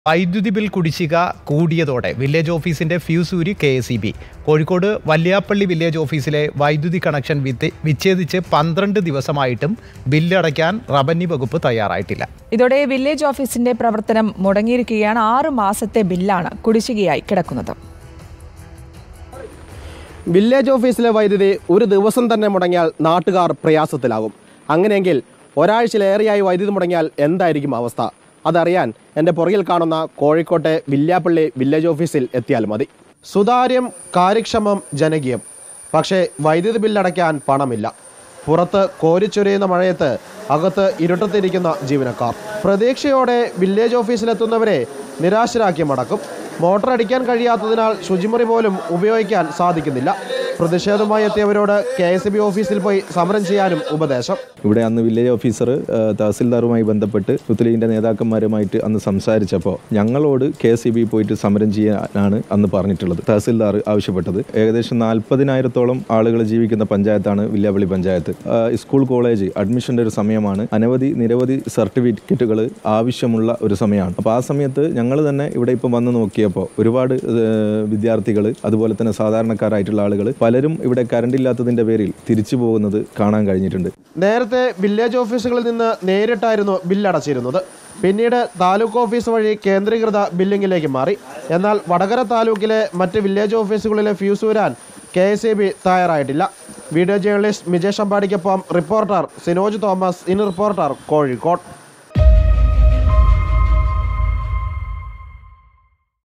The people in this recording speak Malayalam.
വൈദ്യുതി ബിൽ കുടിശ്ശിക കൂടിയതോടെ വില്ലേജ് ഓഫീസിന്റെ ഫ്യൂസ് ഊരി K S E B Kozhikode Valiyappally village ഓഫീസിലെ വൈദ്യുതി കണക്ഷൻ വിത്ത് വിച്ഛേദിച്ച് പന്ത്രണ്ട് ദിവസമായിട്ടും ബില്ലടയ്ക്കാൻ റവന്യൂ വകുപ്പ് തയ്യാറായിട്ടില്ല ഇതോടെ വില്ലേജ് ഓഫീസിന്റെ പ്രവർത്തനം മുടങ്ങിയിരിക്കുകയാണ് ആറ് മാസത്തെ ബില്ലാണ് കുടിശ്ശികയായി കിടക്കുന്നത് വില്ലേജ് ഓഫീസിലെ വൈദ്യുതി ഒരു ദിവസം തന്നെ മുടങ്ങിയാൽ നാട്ടുകാർ പ്രയാസത്തിലാകും അങ്ങനെയെങ്കിൽ ഒരാഴ്ചയിലേറെയായി വൈദ്യുതി മുടങ്ങിയാൽ എന്തായിരിക്കും അവസ്ഥ അതറിയാൻ എൻ്റെ പുറകിൽ കാണുന്ന കോഴിക്കോട്ടെ വില്യാപ്പള്ളി വില്ലേജ് ഓഫീസിൽ എത്തിയാൽ മതി സുതാര്യം കാര്യക്ഷമം ജനകീയം പക്ഷേ വൈദ്യുതി ബില്ലടയ്ക്കാൻ പണമില്ല പുറത്ത് കോരിച്ചൊരിയുന്ന മഴയത്ത് അകത്ത് ഇരുട്ടത്തിരിക്കുന്ന ജീവനക്കാർ പ്രതീക്ഷയോടെ വില്ലേജ് ഓഫീസിലെത്തുന്നവരെ നിരാശരാക്കി മടക്കും മോട്ടർ അടിക്കാൻ കഴിയാത്തതിനാൽ ശുചിമുറി പോലും ഉപയോഗിക്കാൻ സാധിക്കുന്നില്ല പ്രതിഷേധവുമായി എത്തിയവരോട് കെ എസ് ബി ഓഫീസിൽ പോയി സമരം ചെയ്യാനും ഉപദേശം ഇവിടെ അന്ന് വില്ലേജ് ഓഫീസർ ആ, തഹസിൽദാറുമായി ബന്ധപ്പെട്ട് യൂത്ത് ലീഗിൻ്റെ നേതാക്കന്മാരുമായിട്ട് അന്ന് സംസാരിച്ചപ്പോൾ ഞങ്ങളോട് കെ എസ് ബി പോയിട്ട് സമരം ചെയ്യാനാണ് അന്ന് പറഞ്ഞിട്ടുള്ളത് തഹസിൽദാർ ആവശ്യപ്പെട്ടത് ഏകദേശം നാൽപ്പതിനായിരത്തോളം ആളുകൾ ജീവിക്കുന്ന പഞ്ചായത്താണ് വില്യാപ്പള്ളി പഞ്ചായത്ത് ആ, സ്കൂൾ കോളേജ് അഡ്മിഷൻ്റെ ഒരു സമയമാണ് അനവധി നിരവധി സർട്ടിഫിക്കറ്റുകൾ ആവശ്യമുള്ള ഒരു സമയമാണ് അപ്പോൾ ആ സമയത്ത് ഞങ്ങൾ തന്നെ ഇവിടെ ഇപ്പം വന്ന് നോക്കിയപ്പോൾ ഒരുപാട് വിദ്യാർത്ഥികൾ അതുപോലെ തന്നെ സാധാരണക്കാരായിട്ടുള്ള ആളുകൾ പലരും ഇവിടെ കറണ്ട് ഇല്ലാത്തതിൻ്റെ പേരിൽ തിരിച്ചു പോകുന്നത് കാണാൻ കഴിഞ്ഞിട്ടുണ്ട് നേരത്തെ വില്ലേജ് ഓഫീസുകളിൽ നിന്ന് നേരിട്ടായിരുന്നു ബില്ലടച്ചിരുന്നത് പിന്നീട് താലൂക്ക് ഓഫീസ് വഴി കേന്ദ്രീകൃത ബില്ലിങ്ങിലേക്ക് മാറി എന്നാൽ വടകര താലൂക്കിലെ മറ്റ് വില്ലേജ് ഓഫീസുകളിലെ ഫ്യൂസ് ഊരാൻ കെ എസ് ഇ ബി തയ്യാറായിട്ടില്ല വീഡിയോ ജേർണലിസ്റ്റ് മിജേഷ് അമ്പാടിക്കൊപ്പം reporter Sinoj Thomas in reporter Kozhikode